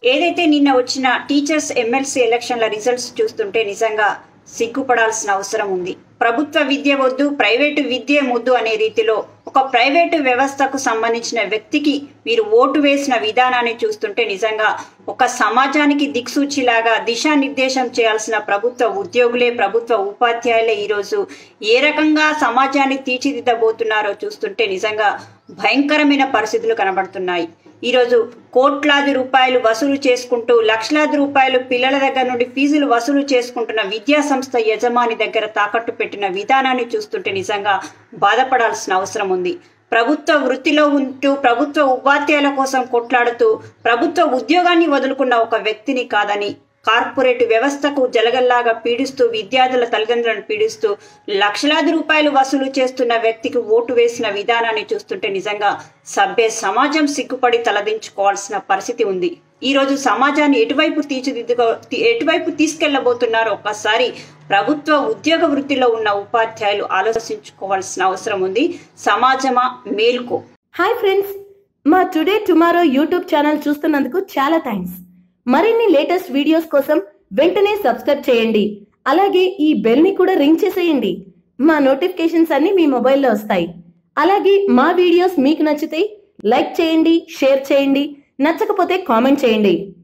ఏదైతే నిన్న వచ్చిన టీచర్స్ ఎమ్మెల్సీ ఎలక్షన్ల రిజల్ట్స్ చూస్తుంటే నిజంగా సిగ్గుపడాల్సిన అవసరం ఉంది ప్రభుత్వ విద్య వద్దు ప్రైవేటు విద్య ముద్దు అనే రీతిలో ఒక ప్రైవేటు వ్యవస్థకు సంబంధించిన వ్యక్తికి మీరు ఓటు వేసిన విధానాన్ని చూస్తుంటే నిజంగా ఒక సమాజానికి దిక్సూచిలాగా దిశానిర్దేశం చేయాల్సిన ప్రభుత్వ ఉద్యోగులే ప్రభుత్వ ఉపాధ్యాయులే ఈరోజు ఏ రకంగా సమాజాన్ని తీర్చిదిద్దబోతున్నారో చూస్తుంటే నిజంగా భయంకరమైన పరిస్థితులు కనబడుతున్నాయి ఈరోజు కోట్లాది రూపాయలు వసూలు చేసుకుంటూ లక్షలాది రూపాయలు పిల్లల దగ్గర నుండి ఫీజులు వసూలు చేసుకుంటున్న విద్యా సంస్థ యజమాని దగ్గర తాకట్టు పెట్టిన విధానాన్ని చూస్తుంటే నిజంగా బాధపడాల్సిన అవసరం ఉంది ప్రభుత్వ వృత్తిలో ఉంటూ ప్రభుత్వ ఉపాధ్యాయుల కోసం కొట్లాడుతూ ప్రభుత్వ ఉద్యోగాన్ని వదులుకున్న ఒక వ్యక్తిని కాదని కార్పొరేట్ వ్యవస్థకు జలగల్లాగా పీడిస్తూ విద్యార్థుల తల్లిదండ్రులను పీడిస్తూ లక్షలాది రూపాయలు వసూలు చేస్తున్న వ్యక్తికి ఓటు వేసిన విధానాన్ని చూస్తుంటే నిజంగా సభ్య సమాజం సిగ్గుపడి తలదించుకోవాల్సిన పరిస్థితి ఉంది ఈ రోజు సమాజాన్ని ఎటువైపు తీర్చిదిద్దుకో ఎటువైపు తీసుకెళ్లబోతున్నారో ఒక్కసారి ప్రభుత్వ ఉద్యోగ వృత్తిలో ఉన్న ఉపాధ్యాయులు ఆలోచించుకోవాల్సిన అవసరం ఉంది సమాజమా మేల్కో హాయ్ ఫ్రెండ్స్ మా టుడే టుమారో యూట్యూబ్ ఛానల్ చూస్తున్నందుకు చాలా థ్యాంక్స్ మరిన్ని లేటెస్ట్ వీడియోస్ కోసం వెంటనే సబ్స్క్రైబ్ చేయండి అలాగే ఈ బెల్ ని కూడా రింగ్ చేసేయండి మా నోటిఫికేషన్స్ అన్ని మీ మొబైల్లో వస్తాయి అలాగే మా వీడియోస్ మీకు నచ్చితే లైక్ చేయండి షేర్ చేయండి నచ్చకపోతే కామెంట్ చేయండి